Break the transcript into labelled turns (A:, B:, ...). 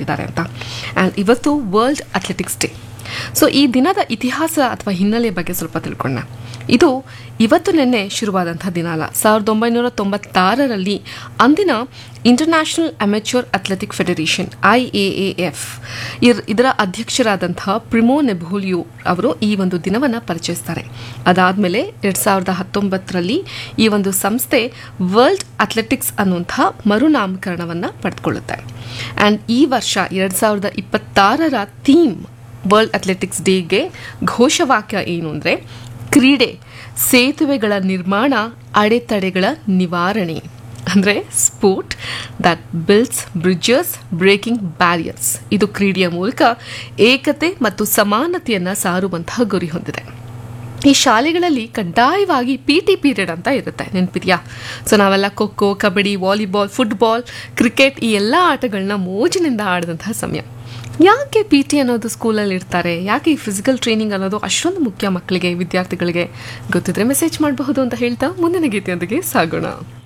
A: ಕೊಟ್ಟಿದ್ದಾರೆ ಅಂತ ಆ್ಯಂಡ್ ಇವತ್ತು ವರ್ಲ್ಡ್ ಅಥ್ಲೆಟಿಕ್ಸ್ ಡೇ ಸೊ ಈ ದಿನದ ಇತಿಹಾಸ ಅಥವಾ ಹಿನ್ನೆಲೆ ಬಗ್ಗೆ ಸ್ವಲ್ಪ ತಿಳ್ಕೊಂಡ ಇದು ಇವತ್ತು ನಿನ್ನೆ ಶುರುವಾದಂಥ ದಿನ ಅಲ್ಲ ಸಾವಿರದ ಒಂಬೈನೂರ ತೊಂಬತ್ತಾರರಲ್ಲಿ ಅಂದಿನ international amateur athletic federation I A A F ಇದರ ಅಧ್ಯಕ್ಷರಾದಂತಹ ಪ್ರಿಮೋ ನೆಬೋಲಿಯೋ ಅವರು ಈ ಒಂದು ದಿನವನ್ನು ಪರಿಚಯಿಸ್ತಾರೆ ಅದಾದಮೇಲೆ ಎರಡು ಸಾವಿರದ ಹತ್ತೊಂಬತ್ತರಲ್ಲಿ ಈ ಒಂದು ಸಂಸ್ಥೆ ವರ್ಲ್ಡ್ ಅಥ್ಲೆಟಿಕ್ಸ್ ಅನ್ನುವಂಥ ಮರುನಾಮಕರಣವನ್ನು ಪಡೆದುಕೊಳ್ಳುತ್ತೆ ಆ್ಯಂಡ್ ಈ ವರ್ಷ ಎರಡು ಸಾವಿರದ ಇಪ್ಪತ್ತಾರರ ಥೀಮ್ ವರ್ಲ್ಡ್ ಅಥ್ಲೆಟಿಕ್ಸ್ ಡೇಗೆ ಘೋಷವಾಕ್ಯ ಏನು ಅಂದರೆ ಕ್ರೀಡೆ ಸೇತುವೆಗಳ ನಿರ್ಮಾಣ ಅಡೆತಡೆಗಳ ನಿವಾರಣೆ ಅಂದರೆ sport that builds bridges breaking barriers ಇದು ಕ್ರೀಡೆಯ ಮೂಲಕ ಏಕತೆ ಮತ್ತು ಸಮಾನತೆಯನ್ನು ಸಾರುವಂತಹ ಗುರಿ ಹೊಂದಿದೆ ಈ ಶಾಲೆಗಳಲ್ಲಿ ಕಡ್ಡಾಯವಾಗಿ ಪಿ ಟಿ ಪೀರಿಯಡ್ ಅಂತ ಇರುತ್ತೆ ನೆನಪಿದೆಯಾ ಸೊ ನಾವೆಲ್ಲ kho kho kabaddi volleyball football cricket ಈ ಎಲ್ಲ ಆಟಗಳನ್ನ ಮೋಜಿನಿಂದ ಆಡಿದಂತಹ ಸಮಯ ಯಾಕೆ ಪಿ ಟಿ ಅನ್ನೋದು ಸ್ಕೂಲಲ್ಲಿ ಇರ್ತಾರೆ ಯಾಕೆ ಈ ಫಿಸಿಕಲ್ ಟ್ರೈನಿಂಗ್ ಅನ್ನೋದು ಅಷ್ಟೊಂದು ಮುಖ್ಯ ಮಕ್ಕಳಿಗೆ ವಿದ್ಯಾರ್ಥಿಗಳಿಗೆ ಗೊತ್ತಿದ್ರೆ ಮೆಸೇಜ್ ಮಾಡಬಹುದು ಅಂತ ಹೇಳ್ತಾ ಮುಂದಿನ ಗೀತೆಯೊಂದಿಗೆ ಸಾಗೋಣ